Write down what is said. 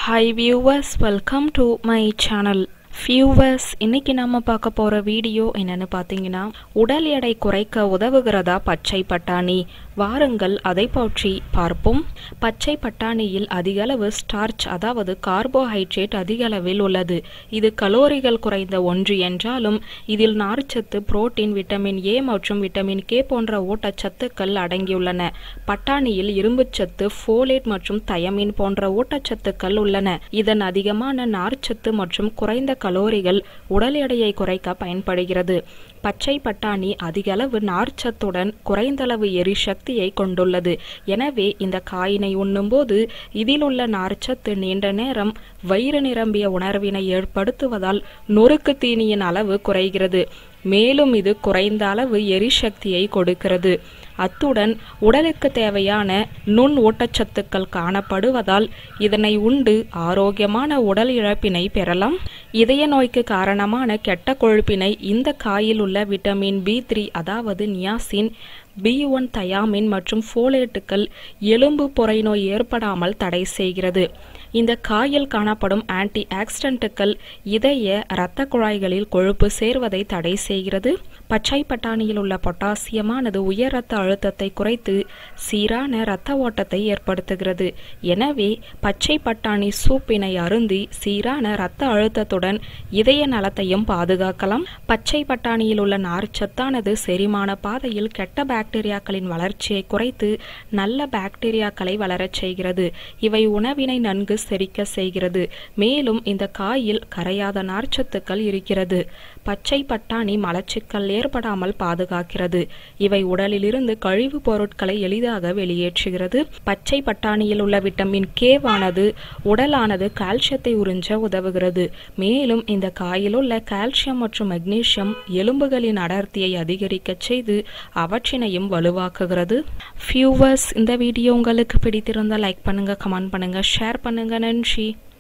hi viewers welcome to my channel viewers இன்னைக்கு நம்ம பார்க்க போகிற வீடியோ என்னன்னு பார்த்தீங்கன்னா உடல் எடை குறைக்க உதவுகிறதா பச்சை பட்டாணி வாருங்கள் அதை பற்றி பார்ப்போம் பச்சை பட்டாணியில் அதிகளவு ஸ்டார்ச் அதாவது கார்போஹைட்ரேட் அதிக அளவில் உள்ளது இது கலோரிகள் குறைந்த ஒன்று என்றாலும் இதில் நார்ச்சத்து புரோட்டீன் விட்டமின் ஏ மற்றும் விட்டமின் கே போன்ற ஊட்டச்சத்துக்கள் அடங்கியுள்ளன பட்டாணியில் இரும்புச்சத்து ஃபோலேட் மற்றும் தயமின் போன்ற ஊட்டச்சத்துக்கள் உள்ளன இதன் அதிகமான நார்ச்சத்து மற்றும் குறைந்த கலோரிகள் உடல் எடையை குறைக்க பயன்படுகிறது பச்சை பட்டாணி அதிகளவு நார்ச்சத்துடன் குறைந்தளவு எரிசக்தியை கொண்டுள்ளது எனவே இந்த காயினை உண்ணும்போது இதில் உள்ள நார்ச்சத்து நீண்ட நேரம் வயிறு நிரம்பிய உணர்வினை ஏற்படுத்துவதால் நொறுக்கு தீனியின் அளவு குறைகிறது மேலும் இது குறைந்த அளவு எரிசக்தியை கொடுக்கிறது அத்துடன் உடலுக்கு தேவையான நுண் ஊட்டச்சத்துக்கள் காணப்படுவதால் இதனை உண்டு ஆரோக்கியமான உடல் இழப்பினை பெறலாம் இதய நோய்க்கு காரணமான கெட்ட கொழுப்பினை இந்த காயில் உள்ள விட்டமின் பி த்ரீ அதாவது நியாசின் பி ஒன் தயாமின் மற்றும் ஃபோலேட்டுகள் எலும்பு பொறை நோய் ஏற்படாமல் தடை செய்கிறது இந்த காயில் காணப்படும் ஆன்டி ஆக்சிடென்ட்டுகள் இதய இரத்த குழாய்களில் கொழுப்பு சேர்வதை தடை செய்கிறது பச்சை பட்டாணியில் உள்ள பொட்டாசியமானது உயர் இரத்த அழுத்தத்தை குறைத்து சீரான இரத்த ஓட்டத்தை ஏற்படுத்துகிறது எனவே பச்சை பட்டாணி சூப்பினை அருந்தி சீரான இரத்த அழுத்தத்துடன் இதய நலத்தையும் பாதுகாக்கலாம் பச்சை பட்டாணியில் உள்ள நார்ச்சத்தானது செரிமான பாதையில் கெட்ட பாக்டீரியாக்களின் வளர்ச்சியை குறைத்து நல்ல பாக்டீரியாக்களை வளரச் செய்கிறது இவை உணவினை நன்கு செரிக்க செய்கிறது மேலும் இந்த காயில் கரையாத நார்ச்சத்துக்கள் இருக்கிறது பச்சை பட்டாணி மலச்சிக்கல் ஏற்படாமல் பாதுகாக்கிறது இவை உடலிலிருந்து கழிவுப் பொருட்களை எளிதாக வெளியேற்றுகிறது பச்சை பட்டாணியில் உள்ள விட்டமின் கேவானது உடலானது கால்சியத்தை உறிஞ்ச உதவுகிறது மேலும் இந்த காயில் உள்ள கால்சியம் மற்றும் மெக்னீசியம் எலும்புகளின் அடர்த்தியை அதிகரிக்க செய்து அவற்றினையும் வலுவாக்குகிறது ஃபியூவர்ஸ் இந்த வீடியோ உங்களுக்கு பிடித்திருந்தால் லைக் பண்ணுங்க கமெண்ட் பண்ணுங்க ஷேர் பண்ணுங்க நன்றி